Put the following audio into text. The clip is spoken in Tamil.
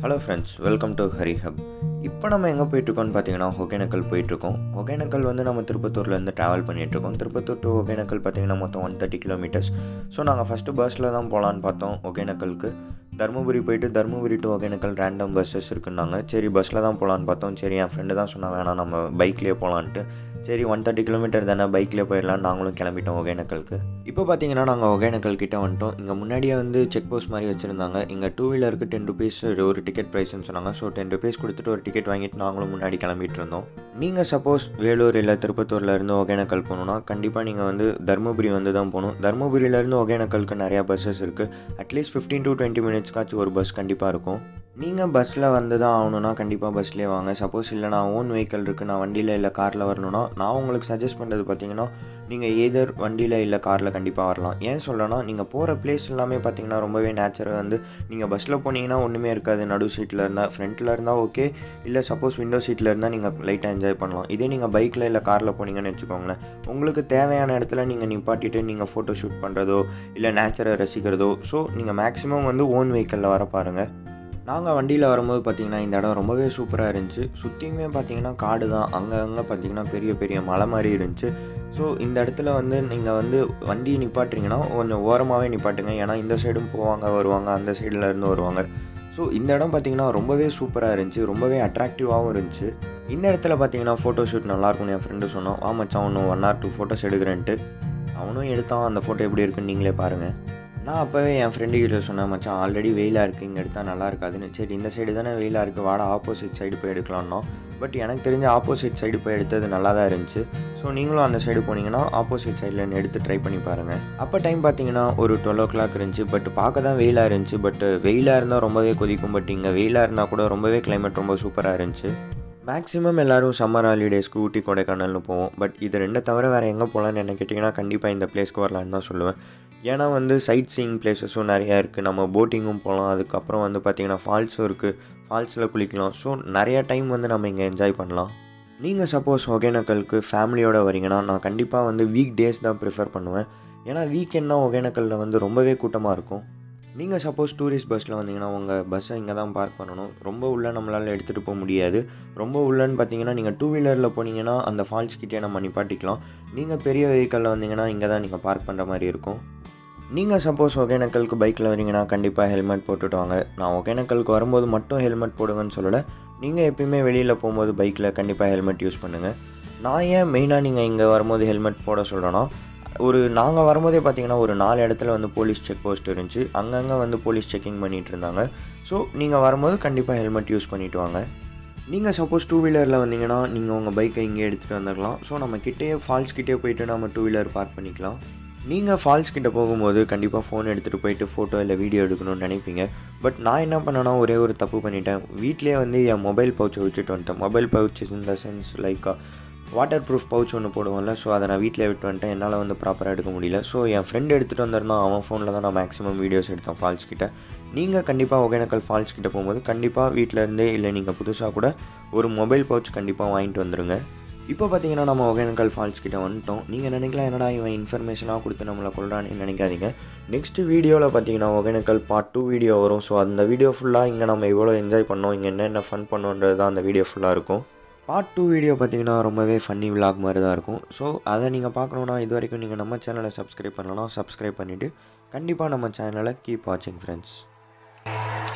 hello friends welcome to Hari hub இப்போ நம்ம எங்கே போயிட்டுருக்கோம்னு பார்த்தீங்கன்னா ஒகேனக்கல் போயிட்டுருக்கோம் ஒகேனக்கல் வந்து நம்ம திருப்பத்தூர்லேருந்து ட்ராவல் பண்ணிகிட்ருக்கோம் திருப்பத்தூர் டு ஒகேனக்கல் பார்த்தீங்கன்னா மொத்தம் ஒன் தேர்ட்டி கிலோமீட்டர்ஸ் ஸோ நாங்கள் ஃபஸ்ட்டு பஸ்ஸில் தான் போகலான்னு பார்த்தோம் ஒகேனக்கலுக்கு தருமபுரி போயிட்டு Dharmapuri to Hogenakkal random buses இருக்குன்னாங்க சரி பஸ்ஸில் தான் போகலான்னு பார்த்தோம் சரி என் ஃப்ரெண்டு தான் சொன்னா வேணாம் நம்ம பைக்லேயே போகலான்ட்டு சரி ஒன் தேர்ட்டி கிலோமீட்டர் தானே பைக்லேயே போயிடலாம் நாங்களும் கிளம்பிட்டோம் ஒகேனக்கலுக்கு இப்போ பார்த்தீங்கன்னா நாங்கள் ஒகேனக்கல் கிட்ட வந்துட்டோம் இங்கே முன்னாடியே வந்து செக் போஸ்ட் மாதிரி வச்சுருந்தாங்க இங்கே டூ வீலருக்கு டென் ருபீஸ் ஒரு டிக்கெட் ப்ரைஸ்னு சொன்னாங்க ஸோ டென் ருபீஸ் கொடுத்துட்டு ஒரு டிக்கெட் வாங்கிட்டு நாங்களும் முன்னாடி கிளம்பிட்டு இருந்தோம் நீங்கள் சப்போஸ் வேலூர் இல்லை திருப்பத்தூரில் இருந்து ஒகேனக்கல் போகணுன்னா கண்டிப்பாக நீங்கள் வந்து தருமபுரி வந்து தான் போகணும் தருமபுரியிலேருந்து ஒகேனக்கலுக்கு நிறையா பஸ்ஸஸ் இருக்குது அட்லீஸ்ட் ஃபிஃப்டீன் டு டுவெண்ட்டி மினிட்ஸ்க்காச்சும் ஒரு பஸ் கண்டிப்பாக இருக்கும் நீங்கள் பஸ்ஸில் வந்து தான் ஆகணுன்னா கண்டிப்பாக பஸ்லேயே வாங்க சப்போஸ் இல்லை நான் ஓன் வெஹிக்கல் இருக்குது நான் வண்டியில் இல்லை காரில் வரணுன்னா நான் உங்களுக்கு சஜஸ்ட் பண்ணுறது பார்த்தீங்கன்னா நீங்கள் ஏதர் வண்டியில் இல்லை காரில் கண்டிப்பாக வரலாம் ஏன் சொல்கிறேன்னா நீங்கள் போகிற பிளேஸ் எல்லாமே பார்த்தீங்கன்னா ரொம்பவே நேச்சராக வந்து நீங்கள் பஸ்ஸில் போனீங்கன்னா ஒன்றுமே இருக்காது நடு சீட்டில் இருந்தால் ஃப்ரண்ட்டில் இருந்தால் ஓகே இல்லை சப்போஸ் விண்டோ சீட்டில் இருந்தால் நீங்கள் லைட்டாக என்ஜாய் பண்ணலாம் இதே நீங்கள் பைக்கில் இல்லை காரில் போனீங்கன்னு வச்சுக்கோங்களேன் உங்களுக்கு தேவையான இடத்துல நீங்கள் நிப்பாட்டிட்டு நீங்கள் ஃபோட்டோ ஷூட் பண்ணுறதோ இல்லை நேச்சரை ரசிக்கிறதோ ஸோ நீங்கள் மேக்ஸிமம் வந்து ஓன் வெஹிக்கிளில் வர பாருங்கள் நாங்கள் வண்டியில் வரும்போது பார்த்தீங்கன்னா இந்த இடம் ரொம்பவே சூப்பராக இருந்துச்சு சுற்றியுமே பார்த்தீங்கன்னா காடு தான் அங்கங்கே பார்த்தீங்கன்னா பெரிய பெரிய மலை மாதிரி இருந்துச்சு ஸோ இந்த இடத்துல வந்து நீங்கள் வந்து வண்டி நிப்பாட்டுறீங்கன்னா கொஞ்சம் ஓரமாகவே நிப்பாட்டுங்க ஏன்னா இந்த சைடும் போவாங்க வருவாங்க அந்த சைடில் இருந்து வருவாங்க ஸோ இந்த இடம் பார்த்தீங்கன்னா ரொம்பவே சூப்பராக இருந்துச்சு ரொம்பவே அட்ராக்டிவாகவும் இருந்துச்சு இந்த இடத்துல பார்த்தீங்கன்னா ஃபோட்டோ ஷூட் நல்லாயிருக்கும்னு என் ஃப்ரெண்டு சொன்னோம் ஆ மச்சான் ஒன்று ஒன் ஆர் டூ ஃபோட்டோஸ் எடுக்கிறேன்ட்டு அவனும் எடுத்தான் அந்த ஃபோட்டோ எப்படி இருக்குன்னு நீங்களே பாருங்கள் நான் அப்போவே என் ஃப்ரெண்டு கிட்ட சொன்னேன் மச்சான் ஆல்ரெடி வெயிலாக இருக்குது இங்கே எடுத்தால் நல்லா இருக்காதுன்னு சரி இந்த சைடு தானே வெயிலாக இருக்குது வாட ஆப்போசிட் சைடு போய் எடுக்கலாம்னோ பட் எனக்கு தெரிஞ்ச ஆப்போசிட் சைடு போய் எடுத்தது நல்லா தான் இருந்துச்சு ஸோ நீங்களும் அந்த சைடு போனீங்கன்னா ஆப்போசிட் சைடில் எடுத்து ட்ரை பண்ணி பாருங்கள் அப்போ டைம் பார்த்தீங்கன்னா ஒரு டுவெல் ஓ கிளாக் இருந்துச்சு பட் பார்க்க தான் வெயிலாக இருந்துச்சு பட் வெயிலாக இருந்தால் ரொம்பவே கொதிக்கும் பட் இங்கே வெயிலாக இருந்தால் கூட ரொம்பவே கிளைமேட் ரொம்ப சூப்பராக இருந்துச்சு மேக்ஸிமம் எல்லோரும் சம்மர் ஹாலிடேஸ்க்கு ஊட்டி கொடைக்கானல்னு போவோம் பட் இது ரெண்டை தவிர வேறு எங்கே போகலான்னு என்ன கேட்டிங்கன்னா கண்டிப்பாக இந்த பிளேஸ்க்கு வரலான்னு தான் சொல்லுவேன் ஏன்னா வந்து சைட் சீயிங் பிளேசஸும் நிறையா இருக்குது நம்ம போட்டிங்கும் போகலாம் அதுக்கப்புறம் வந்து பார்த்திங்கன்னா ஃபால்ஸும் இருக்குது ஃபால்ஸில் குளிக்கலாம் ஸோ நிறையா டைம் வந்து நம்ம இங்கே என்ஜாய் பண்ணலாம் நீங்கள் சப்போஸ் ஒகேனக்கலுக்கு ஃபேமிலியோடு வரீங்கன்னா நான் கண்டிப்பாக வந்து வீக் டேஸ் தான் ப்ரிஃபர் பண்ணுவேன் ஏன்னா வீக்கெண்ட்னா ஒகேனக்கலில் வந்து ரொம்பவே கூட்டமாக இருக்கும் நீங்கள் சப்போஸ் டூரிஸ்ட் பஸ்ஸில் வந்தீங்கன்னா உங்கள் பஸ்ஸை இங்கே தான் பார்க் பண்ணணும் ரொம்ப உள்ளே நம்மளால் எடுத்துகிட்டு போக முடியாது ரொம்ப உள்ளன்னு பார்த்தீங்கன்னா நீங்கள் டூ வீலரில் போனீங்கன்னா அந்த ஃபால்ஸ் கிட்டே நம்ம நிப்பாட்டிக்கலாம் நீங்கள் பெரிய வெஹிக்கலில் வந்தீங்கன்னா இங்கே தான் நீங்கள் பார்க் பண்ணுற மாதிரி இருக்கும் நீங்கள் சப்போஸ் ஒகேனக்கலுக்கு பைக்கில் வரீங்கன்னா கண்டிப்பாக ஹெல்மெட் போட்டுட்டு வாங்க நான் ஒகேனக்கலுக்கு வரும்போது மட்டும் ஹெல்மெட் போடுங்கன்னு சொல்லலை நீங்கள் எப்பயுமே வெளியில் போகும்போது பைக்கில் கண்டிப்பாக ஹெல்மெட் யூஸ் பண்ணுங்கள் நான் ஏன் மெயினாக நீங்கள் இங்கே வரும்போது ஹெல்மெட் போட சொல்கிறேன்னா ஒரு நாங்கள் வரும்போதே பார்த்தீங்கன்னா ஒரு நாலு இடத்துல வந்து போலீஸ் செக் போஸ்ட் இருந்துச்சு அங்கங்கே வந்து போலீஸ் செக்கிங் பண்ணிகிட்டு இருந்தாங்க ஸோ நீங்கள் வரும்போது கண்டிப்பாக ஹெல்மெட் யூஸ் பண்ணிவிட்டு வாங்க நீங்கள் சப்போஸ் டூ வீலரில் வந்தீங்கன்னா நீங்கள் உங்கள் பைக்கை இங்கே எடுத்துகிட்டு வந்துடலாம் ஸோ நம்ம கிட்டேயே ஃபால்ஸ் கிட்டே போயிட்டு நம்ம டூ வீலர் பார்க் பண்ணிக்கலாம் நீங்கள் ஃபால்ஸ் கிட்டே போகும்போது கண்டிப்பாக ஃபோன் எடுத்துகிட்டு போயிட்டு ஃபோட்டோ இல்லை வீடியோ எடுக்கணும்னு நினைப்பீங்க பட் நான் என்ன பண்ணேன்னா ஒரே ஒரு தப்பு பண்ணிட்டேன் வீட்லேயே வந்து என் மொபைல் பவுச்சை விட்டுட்டு வந்துட்டேன் mobile pouches in the sense like waterproof pouch ஒன்று போடுவோம்ல ஸோ அதை நான் வீட்டில் விட்டு வந்துட்டேன் என்னால் வந்து ப்ராப்பராக எடுக்க முடியல ஸோ என் ஃப்ரெண்டு எடுத்துகிட்டு வந்திருந்தான் அவன் ஃபோனில் தான் நான் மேக்ஸிமம் வீடியோஸ் எடுத்தேன் ஃபால்ஸ் கிட்ட நீங்கள் கண்டிப்பாக ஒகேனக்கல் ஃபால்ஸ் கிட்ட போகும்போது கண்டிப்பாக வீட்டில் இருந்தே இல்லை நீங்கள் புதுசாக கூட ஒரு மொபைல் பவுச் கண்டிப்பாக வாங்கிட்டு வந்துடுங்க இப்போ பார்த்தீங்கன்னா நம்ம ஒகேனக்கல் ஃபால்ஸ் கிட்ட வந்துட்டோம் நீங்கள் நினைக்கலாம் என்னடா இவன் இன்ஃபர்மேஷனாக கொடுத்து நம்மளை கொள்றான்னு நினைக்காதீங்க நெக்ஸ்ட் வீடியோவில் பார்த்தீங்கன்னா ஒகேனக்கல் பார்ட் டூ வீடியோ வரும் ஸோ அந்த வீடியோ ஃபுல்லாக இங்கே நம்ம எவ்வளோ என்ஜாய் பண்ணோம் இங்கே என்னென்ன ஃபன் பண்ணோன்றது தான் அந்த வீடியோ ஃபுல்லாக இருக்கும் பார்ட் டூ வீடியோ பார்த்தீங்கன்னா ரொம்பவே ஃபன்னி விலாக் மாதிரி தான் இருக்கும் ஸோ அதை நீங்கள் பார்க்கணுன்னா இது வரைக்கும் நீங்கள் நம்ம சேனலை சப்ஸ்கிரைப் பண்ணலாம் சப்ஸ்கிரைப் பண்ணிவிட்டு கண்டிப்பாக நம்ம சேனலை கீப் வாட்சிங் ஃப்ரெண்ட்ஸ்